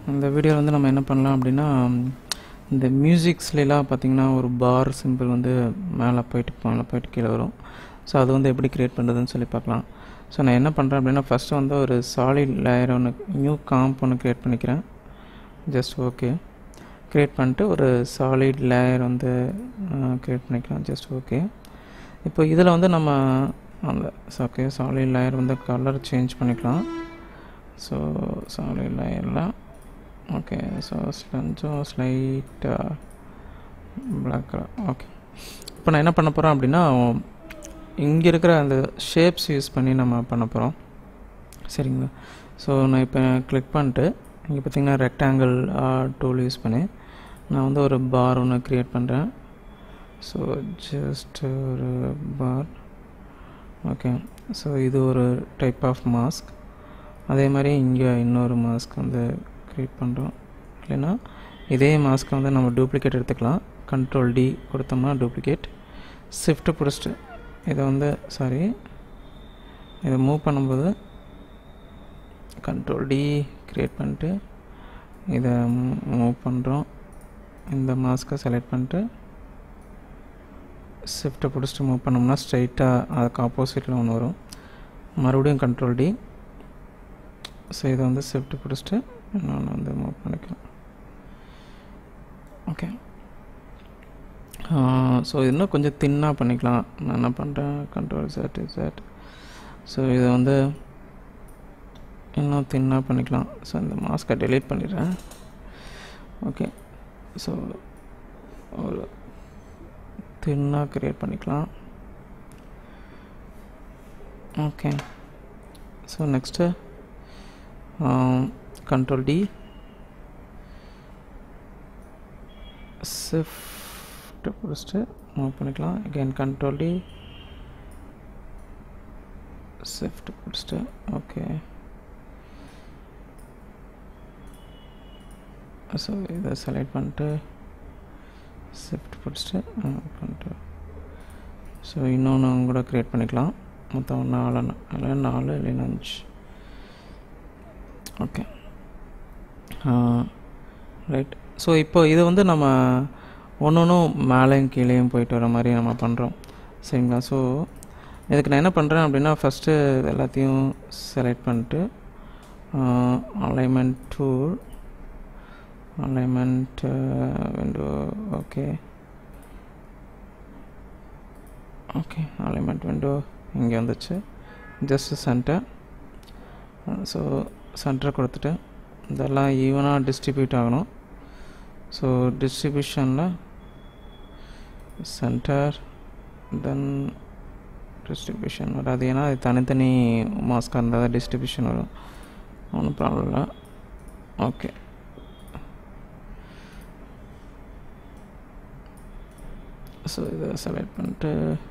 இந்த வீடியோவில் வந்து நம்ம என்ன பண்ணலாம் அப்படின்னா இந்த மியூசிக்ஸ்லாம் பார்த்தீங்கன்னா ஒரு பார் சிம்பிள் வந்து மேலே போயிட்டு மேலே போயிட்டு கீழே வரும் ஸோ அது வந்து எப்படி க்ரியேட் பண்ணுறதுன்னு சொல்லி பார்க்கலாம் ஸோ நான் என்ன பண்ணுறேன் அப்படின்னா ஃபஸ்ட்டு வந்து ஒரு சாலிட் லேயர் ஒன்று நியூ காம்ப் ஒன்று க்ரியேட் பண்ணிக்கிறேன் ஜஸ்ட் ஓகே க்ரியேட் பண்ணிட்டு ஒரு சாலிட் லேயர் வந்து க்ரியேட் பண்ணிக்கலாம் ஜஸ்ட் ஓகே இப்போ இதில் வந்து நம்ம அந்த ஓகே சாலிட் லேயர் வந்து கலர் சேஞ்ச் பண்ணிக்கலாம் ஸோ சாலிட் லேயரில் ஓகே ஸோ கொஞ்சம் ஸ்லைட்டாக பிளாக் கலர் ஓகே இப்போ நான் என்ன பண்ண போகிறேன் அப்படின்னா இங்கே இருக்கிற அந்த ஷேப்ஸ் யூஸ் பண்ணி நம்ம பண்ண போகிறோம் சரிங்களா ஸோ நான் இப்போ கிளிக் பண்ணிட்டு இங்கே பார்த்தீங்கன்னா ரெக்டாங்கிள் டூல் யூஸ் பண்ணி நான் வந்து ஒரு பார் ஒன்று க்ரியேட் பண்ணுறேன் ஸோ ஜஸ்ட் ஒரு பார் ஓகே ஸோ இது ஒரு டைப் ஆஃப் மாஸ்க் அதே மாதிரி இங்கே இன்னொரு மாஸ்க் வந்து க்ரியேட் பண்ணுறோம் இல்லைன்னா இதே மாஸ்க்கை வந்து நம்ம டூப்ளிகேட் எடுத்துக்கலாம் கண்ட்ரோல் டி கொடுத்தோம்னா டூப்ளிகேட் ஷிஃப்ட் பிடிச்சிட்டு இதை வந்து சாரி இதை மூவ் பண்ணும்போது கண்ட்ரோல் டி க்ரியேட் பண்ணிட்டு இதை மூவ் பண்ணுறோம் இந்த மாஸ்க்கை செலக்ட் பண்ணிட்டு ஷிஃப்ட்டை பிடிச்சிட்டு மூவ் பண்ணோம்னா ஸ்ட்ரைட்டாக அதுக்கு ஆப்போசிட்டில் ஒன்று வரும் மறுபடியும் கண்ட்ரோல் டி ஸோ இதை வந்து ஷிஃப்ட் பிடிச்சிட்டு இன்னொன்று வந்து மூவ் பண்ணிக்கலாம் ஓகே ஸோ இன்னும் கொஞ்சம் தின்னாக பண்ணிக்கலாம் நான் என்ன பண்ணுறேன் கண்ட்ரோல் செட் செட் ஸோ இதை வந்து இன்னும் தின்னாக பண்ணிக்கலாம் ஸோ இந்த மாஸ்க்கை டெலீட் பண்ணிடுறேன் ஓகே ஸோ ஒரு தின்னாக க்ரியேட் பண்ணிக்கலாம் okay so next control D shift பிடிச்சிட்டு மூவ் பண்ணிக்கலாம் அகெயின் கண்ட்ரோல் டி ஷிஃப்ட் பிடிச்சிட்டு ஓகே ஸோ இதை செலக்ட் பண்ணிட்டு ஷிஃப்ட் பிடிச்சிட்டு பண்ணிட்டு ஸோ இன்னொன்று கூட க்ரியேட் பண்ணிக்கலாம் மொத்தம் நாலு இல்லை நாலு இல்லைன்னா அஞ்சு ஓகே ரைட் ஸோ இப்போ இது வந்து நம்ம ஒன்று ஒன்றும் மேலேயும் கீழேயும் போயிட்டு வர மாதிரி நம்ம பண்ணுறோம் சரிங்களா ஸோ இதுக்கு நான் என்ன பண்ணுறேன் அப்படின்னா ஃபஸ்ட்டு எல்லாத்தையும் செலக்ட் பண்ணிட்டு alignment tool alignment window okay okay alignment window இங்கே வந்துச்சு ஜஸ்ட் சென்டர் ஸோ சென்டர் கொடுத்துட்டு இதெல்லாம் ஈவனாக டிஸ்ட்ரிபியூட் ஆகணும் ஸோ டிஸ்ட்ரிபியூஷனில் சென்டர் தென் டிஸ்ட்ரிபியூஷன் வராது ஏன்னா அது தனித்தனி மாஸ்காக இருந்தால் தான் டிஸ்ட்ரிபியூஷன் வரும் ஒன்றும் ப்ராப்ளம் இல்லை ஓகே ஸோ இதை செலக்ட் பண்ணிட்டு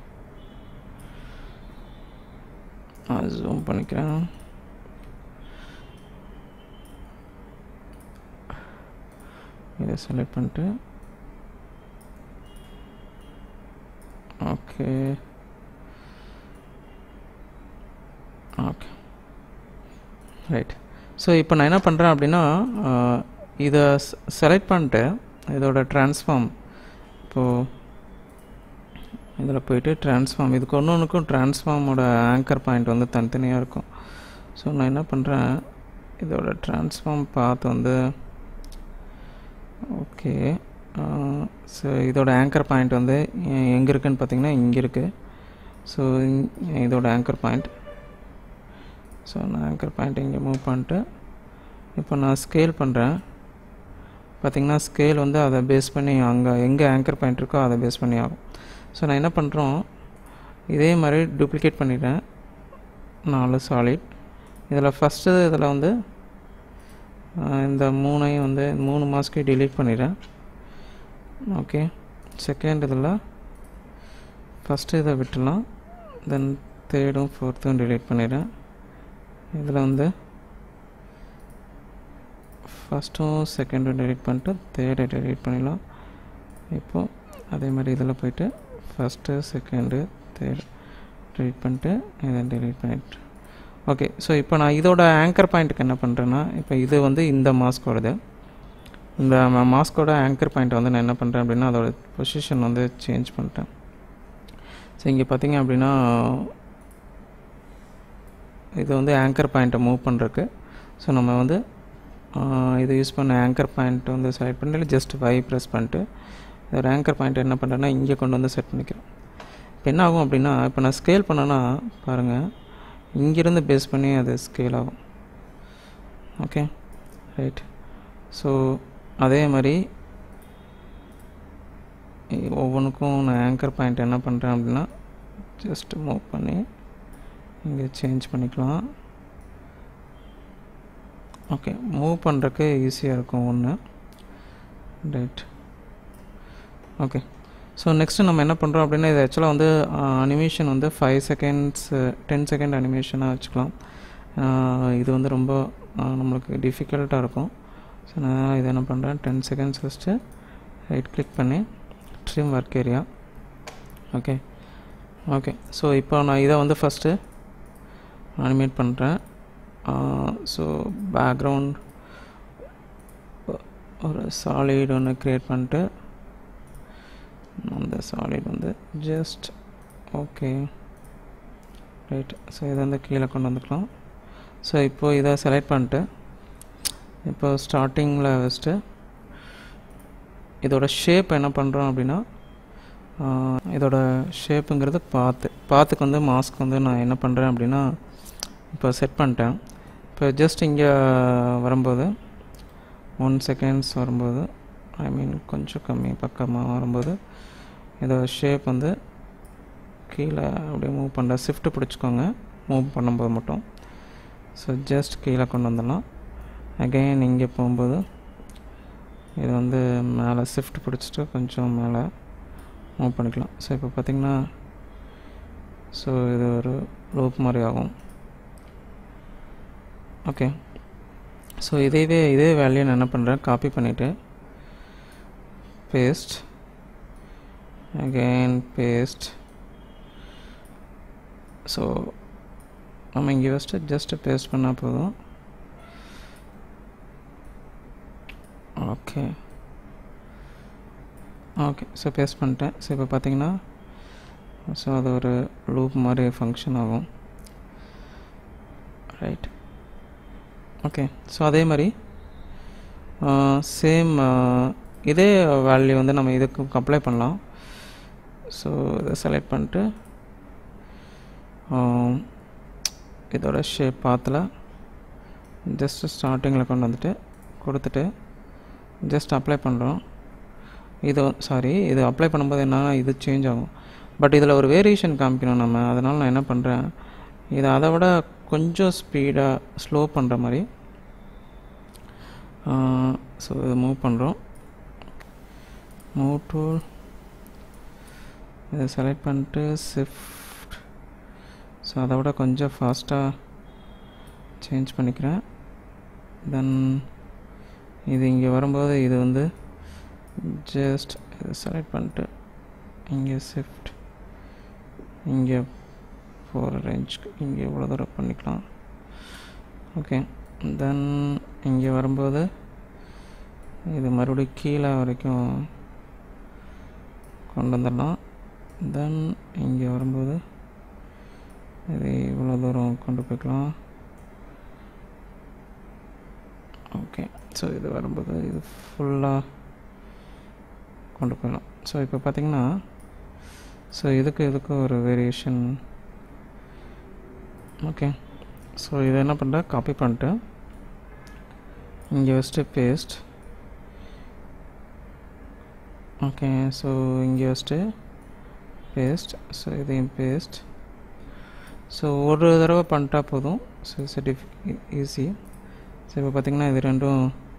ஜூம் பண்ணிக்கிறேன் இதை செலக்ட் பண்ணிட்டு ஓகே ஓகே ரைட் ஸோ இப்போ நான் என்ன பண்ணுறேன் அப்படின்னா இதை செலக்ட் பண்ணிட்டு இதோட ட்ரான்ஸ்ஃபார்ம் இப்போது இதில் போயிட்டு ட்ரான்ஸ்ஃபார்ம் இதுக்கு ஒன்று ஒன்றுக்கும் ட்ரான்ஸ்ஃபார்மோட ஆங்கர் பாயிண்ட் வந்து தனித்தனியாக இருக்கும் ஸோ நான் என்ன பண்ணுறேன் இதோட ட்ரான்ஸ்ஃபார்ம் பாத் வந்து ஓகே ஸோ இதோட ஆங்கர் பாயிண்ட் வந்து எங்கே இருக்குன்னு பார்த்தீங்கன்னா இங்கே இருக்குது ஸோ இதோட ஆங்கர் பாயிண்ட் ஸோ நான் ஆங்கர் பாயிண்ட் இங்கே மூவ் பண்ணிட்டு இப்போ நான் ஸ்கேல் பண்ணுறேன் பார்த்திங்கன்னா ஸ்கேல் வந்து அதை பேஸ் பண்ணி அங்கே எங்கே ஆங்கர் பாயிண்ட் இருக்கோ அதை பேஸ் பண்ணி ஆகும் ஸோ நான் என்ன பண்ணுறோம் இதே மாதிரி டூப்ளிகேட் பண்ணிடுறேன் நாலு சாலிட் இதில் ஃபஸ்ட்டு இதில் வந்து இந்த மூணையும் வந்து மூணு மாஸ்க்கையும் டிலீட் பண்ணிடுறேன் ஓகே செகண்ட் இதில் ஃபஸ்ட்டு இதை விட்டுலாம் தென் தேர்டும் ஃபோர்த்தும் டிலீட் பண்ணிடுறேன் இதில் வந்து ஃபஸ்ட்டும் செகண்டும் டெலிட் பண்ணிட்டு தேர்டை டெலிட் பண்ணிடலாம் இப்போது அதே மாதிரி இதில் போயிட்டு ஃபஸ்ட்டு செகண்டு தேர்ட் டெலிட் பண்ணிட்டு இதை டெலிட் பண்ணிட்டு ஓகே ஸோ இப்போ நான் இதோட ஆங்கர் பாயிண்ட்டுக்கு என்ன பண்ணுறேன்னா இப்போ இது வந்து இந்த மாஸ்கோடது இந்த மாஸ்கோட ஆங்கர் பாயிண்ட் வந்து நான் என்ன பண்ணுறேன் அப்படின்னா அதோட பொசிஷன் வந்து சேஞ்ச் பண்ணிட்டேன் ஸோ இங்கே பார்த்தீங்க அப்படின்னா இது வந்து ஆங்கர் பாயிண்ட்டை மூவ் பண்ணுறதுக்கு ஸோ நம்ம வந்து இது யூஸ் பண்ண ஆங்கர் பாயிண்ட் வந்து செலக்ட் பண்ணிட்டு ஜஸ்ட் வை ப்ரெஸ் பண்ணிட்டு ஒரு ஆங்கர் பாயிண்ட் என்ன பண்ணுறேன்னா இங்கே கொண்டு வந்து செட் பண்ணிக்கிறேன் இப்போ என்ன ஆகும் அப்படின்னா இப்போ நான் ஸ்கேல் பண்ணேன்னா பாருங்கள் இங்கேருந்து பேஸ் பண்ணி அது ஸ்கேல் ஆகும் ஓகே ரைட் ஸோ அதே மாதிரி ஒவ்வொன்றுக்கும் நான் ஆங்கர் பாயிண்ட் என்ன பண்ணுறேன் அப்படின்னா ஜஸ்ட் மூவ் பண்ணி இங்கே சேஞ்ச் பண்ணிக்கலாம் ஓகே மூவ் பண்ணுறக்கு ஈஸியாக இருக்கும் ஒன்று ரைட் ஓகே ஸோ நெக்ஸ்ட்டு நம்ம என்ன பண்ணுறோம் அப்படின்னா இது ஆக்சுவலாக வந்து அனிமேஷன் வந்து ஃபைவ் செகண்ட்ஸ் டென் செகண்ட் அனிமேஷனாக வச்சுக்கலாம் இது வந்து ரொம்ப நம்மளுக்கு டிஃபிகல்ட்டாக இருக்கும் ஸோ நான் இதை என்ன பண்ணுறேன் டென் செகண்ட்ஸ் வச்சுட்டு ரைட் கிளிக் பண்ணி trim work area okay okay so இப்போ நான் இதை வந்து ஃபஸ்ட்டு அனிமேட் பண்ணுறேன் ஸோ பேக்ரவுண்ட் ஒரு சாலிட் ஒன்று க்ரியேட் பண்ணிட்டு அந்த சாலிட் வந்து ஜஸ்ட் ஓகே ரைட் ஸோ இதை வந்து கீழே கொண்டு வந்துக்கலாம் ஸோ இப்போது இதை செலக்ட் பண்ணிட்டு இப்போ ஸ்டார்டிங்கில் வச்சுட்டு இதோட ஷேப் என்ன பண்ணுறோம் அப்படின்னா இதோட ஷேப்புங்கிறது பாத்து பாத்துக்கு வந்து மாஸ்க் வந்து நான் என்ன பண்ணுறேன் அப்படின்னா இப்போ செட் பண்ணிட்டேன் இப்போ ஜஸ்ட் இங்கே வரும்போது ஒன் செகண்ட்ஸ் வரும்போது ஐ மீன் கொஞ்சம் கம்மி பக்கமாக வரும்போது இதோட ஷேப் வந்து கீழே அப்படியே மூவ் பண்ணுற ஷிஃப்ட்டு பிடிச்சிக்கோங்க மூவ் பண்ணும்போது மட்டும் ஸோ ஜஸ்ட் கீழே கொண்டு வந்துடலாம் அகைன் இங்கே போகும்போது இது வந்து மேலே ஷிஃப்ட் பிடிச்சிட்டு கொஞ்சம் மேலே மூவ் பண்ணிக்கலாம் ஸோ இப்போ பார்த்திங்கன்னா ஸோ இது ஒரு லூப் மாதிரி ஆகும் ஓகே ஸோ இதே இதே வேல்யூ நான் என்ன பண்ணுறேன் காப்பி பண்ணிவிட்டு பேஸ்ட் அகெயின் பேஸ்ட் ஸோ நம்ம இங்கே ஃபஸ்ட்டு ஜஸ்ட்டு பேஸ்ட் பண்ணால் போதும் ஓகே ஓகே ஸோ பேஸ்ட் பண்ணிட்டேன் ஸோ இப்போ பார்த்தீங்கன்னா ஸோ அது ஒரு லூப் மாதிரி ஃபங்க்ஷன் ஆகும் ரைட் ஓகே ஸோ அதே மாதிரி சேம் இதே வேல்யூ வந்து நம்ம இதுக்கு அப்ளை பண்ணலாம் ஸோ இதை செலக்ட் பண்ணிட்டு இதோட ஷேப் பாத்தில் ஜஸ்ட் ஸ்டார்டிங்கில் கொண்டு வந்துட்டு கொடுத்துட்டு ஜஸ்ட் அப்ளை பண்ணுறோம் இது சாரி இது அப்ளை பண்ணும்போது என்னன்னா இது சேஞ்ச் ஆகும் பட் இதில் ஒரு வேரியேஷன் காமிக்கணும் நம்ம அதனால் நான் என்ன பண்ணுறேன் இதை அதை விட கொஞ்சம் ஸ்பீடாக ஸ்லோ பண்ணுற மாதிரி ஸோ இதை மூவ் பண்ணுறோம் மூவ் டூல் இதை செலக்ட் பண்ணிட்டு ஷிஃப்ட் ஸோ அதை விட கொஞ்சம் ஃபாஸ்ட்டாக சேஞ்ச் பண்ணிக்கிறேன் தென் இது இங்கே வரும்போது இது வந்து ஜஸ்ட் இதை செலக்ட் பண்ணிட்டு இங்கே ஷிஃப்ட் இங்கே போகிற ரேஞ்சுக்கு இங்கே இவ்வளோ தூரம் பண்ணிக்கலாம் ஓகே தென் இங்கே வரும்போது இது மறுபடியும் கீழே வரைக்கும் கொண்டு வந்துடலாம் தென் இங்கே வரும்போது இது இவ்வளோ தூரம் கொண்டு போய்க்கலாம் ஓகே ஸோ இது வரும்போது இது ஃபுல்லாக கொண்டு போயிடலாம் ஸோ இப்போ பார்த்தீங்கன்னா ஸோ இதுக்கு இதுக்கு ஒரு வேரியேஷன் ஓகே ஸோ இதை என்ன பண்ணுறேன் காப்பி பண்ணிட்டு இங்கே வச்சுட்டு பேஸ்ட் ஓகே ஸோ இங்கே வச்சுட்டு பேஸ்ட் ஸோ இதையும் பேஸ்ட் ஸோ ஒரு தடவை பண்ணிட்டா போதும் ஸோ இட்ஸ் ஈஸி ஸோ இப்போ பார்த்தீங்கன்னா இது ரெண்டும்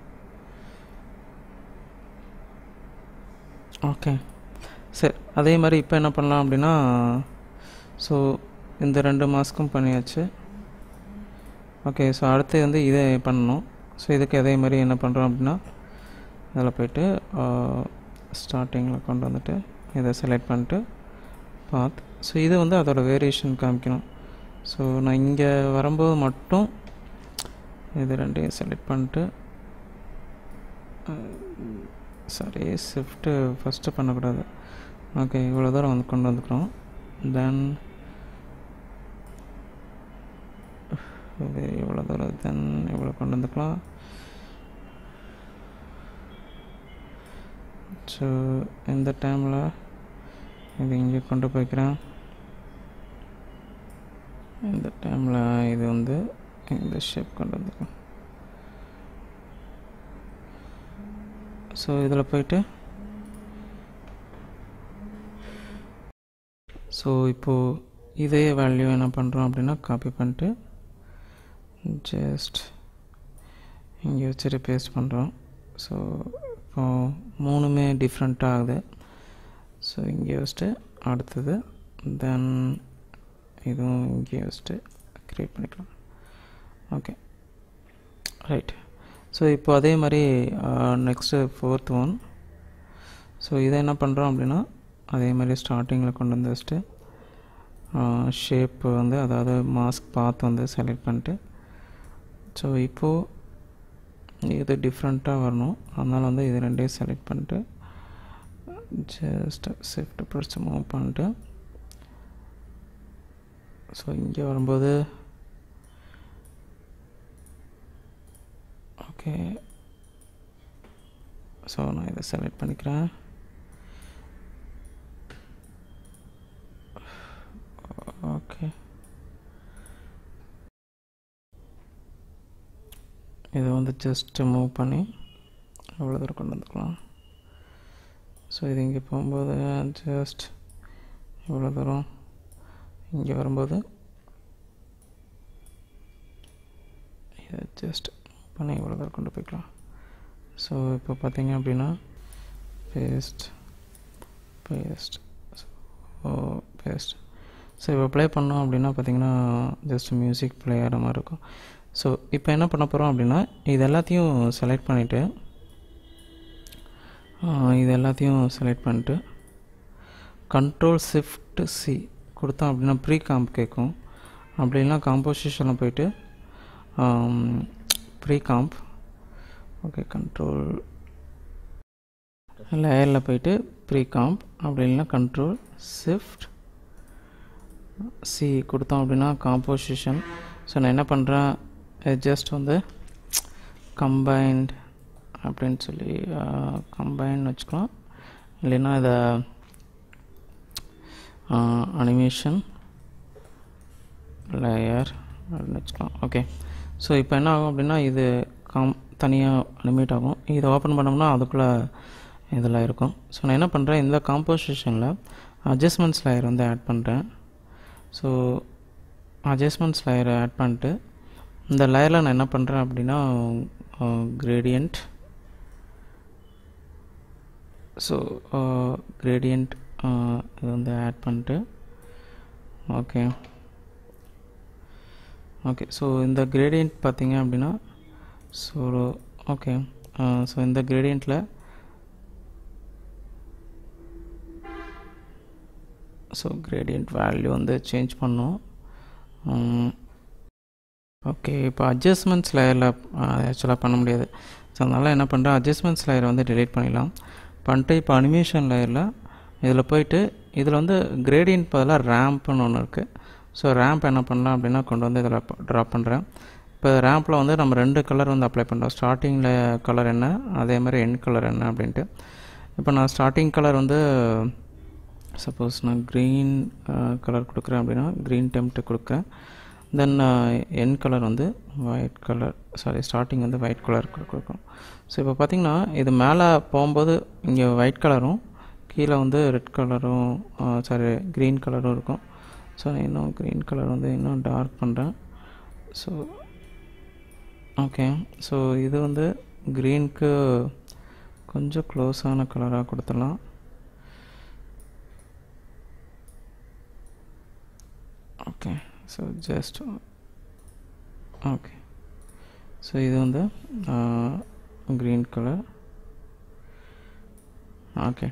ஓகே சரி அதே மாதிரி இப்போ என்ன பண்ணலாம் அப்படின்னா ஸோ இந்த ரெண்டு மாஸ்க்கும் பண்ணியாச்சு ஓகே ஸோ அடுத்து வந்து இதை பண்ணணும் ஸோ இதுக்கு அதே மாதிரி என்ன பண்ணுறோம் அப்படின்னா இதில் போயிட்டு ஸ்டார்டிங்கில் கொண்டு வந்துட்டு இதை செலக்ட் பண்ணிட்டு பாத் ஸோ இது வந்து அதோட வேரியேஷன் காமிக்கணும் ஸோ நான் இங்கே வரும்போது மட்டும் இது ரெண்டையும் செலக்ட் பண்ணிட்டு சாரி ஷிஃப்ட்டு ஃபஸ்ட்டு பண்ணக்கூடாது ஓகே இவ்வளோ தூரம் வந்து கொண்டு வந்துக்கிறோம் தென் இது இவ்வளோ தூரம் தென் இவ்வளோ கொண்டு வந்துக்கலாம் ஸோ இந்த டைமில் இது இங்கே கொண்டு போய்க்கிறேன் இந்த டைமில் இது வந்து இந்த ஷேப் கொண்டு வந்துக்கலாம் ஸோ இதில் போயிட்டு ஸோ இப்போது இதே வேல்யூ என்ன பண்ணுறோம் அப்படின்னா காப்பி பண்ணிட்டு ஜஸ்ட் இங்கே வச்சுட்டு பேஸ்ட் பண்ணுறோம் ஸோ இப்போ மூணுமே டிஃப்ரெண்ட்டாக ஆகுது ஸோ இங்கே வச்சுட்டு அடுத்தது தென் இதுவும் இங்கே வச்சுட்டு க்ரியேட் பண்ணிக்கலாம் ஓகே ரைட் ஸோ இப்போ அதே மாதிரி நெக்ஸ்ட்டு ஃபோர்த் ஒன் ஸோ இதை என்ன பண்ணுறோம் அப்படின்னா அதே மாதிரி ஸ்டார்டிங்கில் கொண்டு வந்து வச்சுட்டு ஷேப் வந்து அதாவது மாஸ்க் பார்த்து வந்து செலக்ட் பண்ணிட்டு ஸோ இப்போது இது டிஃப்ரெண்ட்டாக வரணும் அதனால் வந்து இது ரெண்டையும் செலக்ட் பண்ணிட்டு ஜஸ்ட் ஷிஃப்ட் பிடிச்சி மூவ் பண்ணிட்டு ஸோ இங்கே வரும்போது ஓகே ஸோ நான் இதை செலக்ட் பண்ணிக்கிறேன் ஓகே இதை வந்து ஜஸ்ட்டு மூவ் பண்ணி அவ்வளோ தூரம் கொண்டு வந்துக்கலாம் ஸோ இது இங்கே போகும்போது ஜஸ்ட் இவ்வளோ தூரம் இங்கே வரும்போது இதை ஜஸ்ட் பண்ணி இவ்வளோ தூரம் கொண்டு போய்க்கலாம் ஸோ இப்போ பார்த்தீங்க அப்படின்னா paste paste so paste so இப்போ ப்ளே பண்ணோம் அப்படின்னா பார்த்தீங்கன்னா ஜஸ்ட் மியூசிக் ப்ளே ஆகிற மாதிரி இருக்கும் ஸோ இப்போ என்ன பண்ண போகிறோம் அப்படின்னா இது எல்லாத்தையும் செலக்ட் பண்ணிவிட்டு இது எல்லாத்தையும் செலக்ட் பண்ணிட்டு கண்ட்ரோல் ஷிஃப்ட் சி கொடுத்தோம் அப்படின்னா ப்ரீ காம்ப் கேட்கும் அப்படி இல்லைனா காம்போசிஷனில் போயிட்டு ப்ரீ காம்ப் ஓகே கண்ட்ரோல் லேயரில் போயிட்டு ப்ரீ காம்ப் அப்படி இல்லைனா கண்ட்ரோல் ஷிஃப்ட் சி கொடுத்தோம் அப்படின்னா காம்போசிஷன் ஸோ நான் என்ன பண்ணுறேன் ஜஸ்ட் வந்து கம்பைன்ட் அப்படின்னு சொல்லி கம்பைன் வச்சுக்கலாம் இல்லைன்னா இதை அனிமேஷன் லேயர் அப்படின்னு வச்சுக்கலாம் ஓகே ஸோ இப்போ என்ன ஆகும் அப்படின்னா இது கம் தனியாக அனிமேட் ஆகும் இதை ஓப்பன் பண்ணோம்னா அதுக்குள்ளே இதில் இருக்கும் ஸோ நான் என்ன பண்ணுறேன் இந்த காம்போசிஷனில் அட்ஜஸ்ட்மெண்ட்ஸ் லேயர் வந்து ஆட் பண்ணுறேன் ஸோ அட்ஜஸ்ட்மெண்ட்ஸ் லேயரை ஆட் பண்ணிட்டு இந்த லேயரில் நான் என்ன பண்ணுறேன் அப்படின்னா கிரேடியண்ட் ஸோ கிரேடியண்ட் இது வந்து ஆட் பண்ணிட்டு ஓகே ஓகே ஸோ இந்த கிரேடியண்ட் பார்த்தீங்க அப்படின்னா ஸோ ஓகே ஸோ இந்த கிரேடியண்ட்டில் ஸோ கிரேடியண்ட் வேல்யூ வந்து சேஞ்ச் பண்ணோம் ஓகே இப்போ அட்ஜஸ்ட்மெண்ட்ஸ் லேயரில் ஆக்சுவலாக பண்ண முடியாது ஸோ அதனால் என்ன பண்ணுறேன் அட்ஜஸ்ட்மெண்ட்ஸ் லேயரை வந்து டிலீட் பண்ணிடலாம் பண்ணிட்டு இப்போ அனிமேஷன் லேயரில் இதில் போயிட்டு இதில் வந்து கிரேடியன்ட் பதிலாக ரேம்ப்னு ஒன்று இருக்குது ஸோ ரேம்ப் என்ன பண்ணலாம் அப்படின்னா கொண்டு வந்து இதில் ட்ராப் பண்ணுறேன் இப்போ ரேம்பில் வந்து நம்ம ரெண்டு கலர் வந்து அப்ளை பண்ணுறோம் ஸ்டார்டிங்கில் கலர் என்ன அதே மாதிரி எண்ட் கலர் என்ன அப்படின்ட்டு இப்போ நான் ஸ்டார்டிங் கலர் வந்து சப்போஸ் நான் க்ரீன் கலர் கொடுக்குறேன் அப்படின்னா க்ரீன் டெம்ப்ட்டு கொடுக்குறேன் தென் என் கலர் வந்து ஒயிட் கலர் சாரி ஸ்டார்டிங் வந்து ஒயிட் கலர் கொடுக்கும் ஸோ இப்போ பார்த்திங்கன்னா இது மேலே போகும்போது இங்கே ஒயிட் கலரும் கீழே வந்து ரெட் கலரும் சாரி க்ரீன் கலரும் இருக்கும் ஸோ நான் இன்னும் க்ரீன் கலர் வந்து இன்னும் டார்க் பண்ணுறேன் ஸோ ஓகே ஸோ இது வந்து க்ரீனுக்கு கொஞ்சம் க்ளோஸான கலராக கொடுத்துடலாம் okay so just okay so இது வந்து green colour okay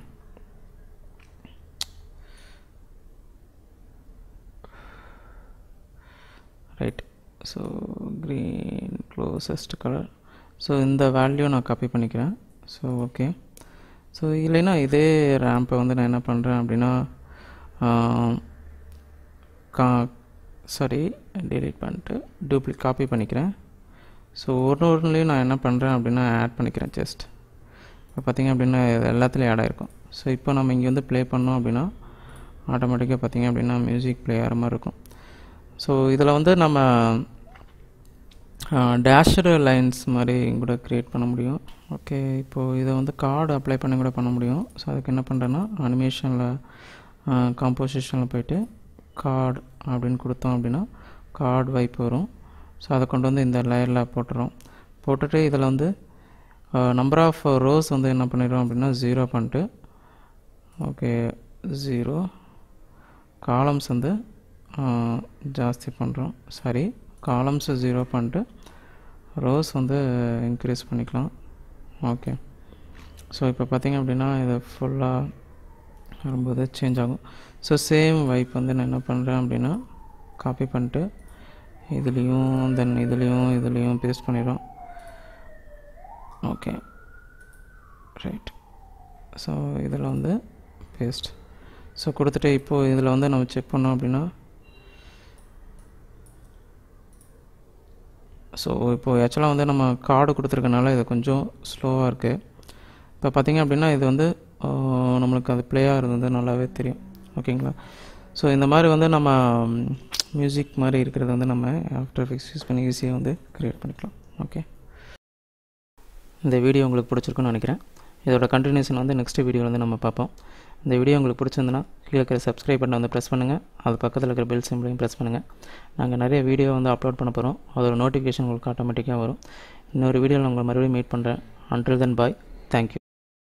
right so green closest colour so இந்த வேல்யூ நான் காப்பி பண்ணிக்கிறேன் ஸோ ஓகே ஸோ இல்லைன்னா இதே ரேம்பை வந்து நான் என்ன பண்ணுறேன் அப்படின்னா கா சாரி delete பண்ணிட்டு டூப்ளிக் காப்பி பண்ணிக்கிறேன் ஸோ ஒரு ஒன்றுலேயும் நான் என்ன பண்ணுறேன் அப்படின்னா ஆட் பண்ணிக்கிறேன் ஜஸ்ட் இப்போ பார்த்தீங்க அப்படின்னா இது எல்லாத்துலேயும் ஆட் ஆகிருக்கும் ஸோ இப்போ நம்ம இங்கே வந்து ப்ளே பண்ணோம் அப்படின்னா ஆட்டோமேட்டிக்காக பார்த்தீங்க அப்படின்னா மியூசிக் ப்ளே ஆகிற மாதிரி இருக்கும் ஸோ இதில் வந்து நம்ம டேஷரு லைன்ஸ் மாதிரி கூட க்ரியேட் பண்ண முடியும் ஓகே இப்போது இதை வந்து கார்டு அப்ளை பண்ணி கூட பண்ண முடியும் ஸோ அதுக்கு என்ன பண்ணுறேன்னா அனிமேஷனில் காம்போசிஷனில் போயிட்டு கார்டு அப்படின்னு கொடுத்தோம் அப்படின்னா கார்டு வைப் வரும் ஸோ அதை கொண்டு வந்து இந்த லேயரில் போட்டுறோம் போட்டுட்டு இதில் வந்து நம்பர் ஆஃப் ரோஸ் வந்து என்ன பண்ணிடுறோம் அப்படின்னா ஜீரோ பண்ணிட்டு ஓகே ஜீரோ காலம்ஸ் வந்து ஜாஸ்தி பண்ணுறோம் சாரி காலம்ஸை ஜீரோ பண்ணிட்டு ரோஸ் வந்து இன்க்ரீஸ் பண்ணிக்கலாம் ஓகே ஸோ இப்போ பார்த்தீங்க அப்படின்னா இது ஃபுல்லாக வரும்போது சேஞ்ச் ஆகும் ஸோ சேம் வைப் வந்து நான் என்ன பண்ணுறேன் அப்படின்னா காப்பி பண்ணிட்டு இதுலேயும் தென் இதுலேயும் இதுலேயும் பேஸ்ட் பண்ணிடுறோம் ஓகே ரைட் ஸோ இதில் வந்து பேஸ்ட் ஸோ கொடுத்துட்டு இப்போது இதில் வந்து நம்ம செக் பண்ணோம் அப்படின்னா ஸோ இப்போது ஆக்சுவலாக வந்து நம்ம கார்டு கொடுத்துருக்கனால இது கொஞ்சம் ஸ்லோவாக இருக்குது இப்போ பார்த்திங்க அப்படின்னா இது வந்து நம்மளுக்கு அது ப்ளே ஆகிறது வந்து நல்லாவே தெரியும் ஓகேங்களா ஸோ இந்த மாதிரி வந்து நம்ம மியூசிக் மாதிரி இருக்கிறத வந்து நம்ம ஆஃப்டர் எஃபெக்ட்ஸ் யூஸ் பண்ணி ஈஸியாக வந்து க்ரியேட் பண்ணிக்கலாம் ஓகே இந்த வீடியோ உங்களுக்கு பிடிச்சிருக்குன்னு நினைக்கிறேன் இதோட கண்டினியூஷன் வந்து நெக்ஸ்ட் வீடியோவில் வந்து நம்ம பார்ப்போம் இந்த வீடியோ உங்களுக்கு பிடிச்சிருந்துன்னா கீழே இருக்கிற சப்ஸ்கிரைப் பட்டனை வந்து ப்ரெஸ் பண்ணுங்கள் அது பக்கத்தில் இருக்கிற பெல் சிம்பிளையும் ப்ரெஸ் பண்ணுங்கள் நாங்கள் நிறைய வீடியோ வந்து அப்லோட் பண்ண போகிறோம் அதோட நோட்டிஃபிகேஷன் உங்களுக்கு ஆட்டோமேட்டிக்காக வரும் இன்னொரு வீடியோவில் உங்களை மறுபடியும் மீட் பண்ணுறேன் அன்டில் தென் பாய் தேங்க்யூ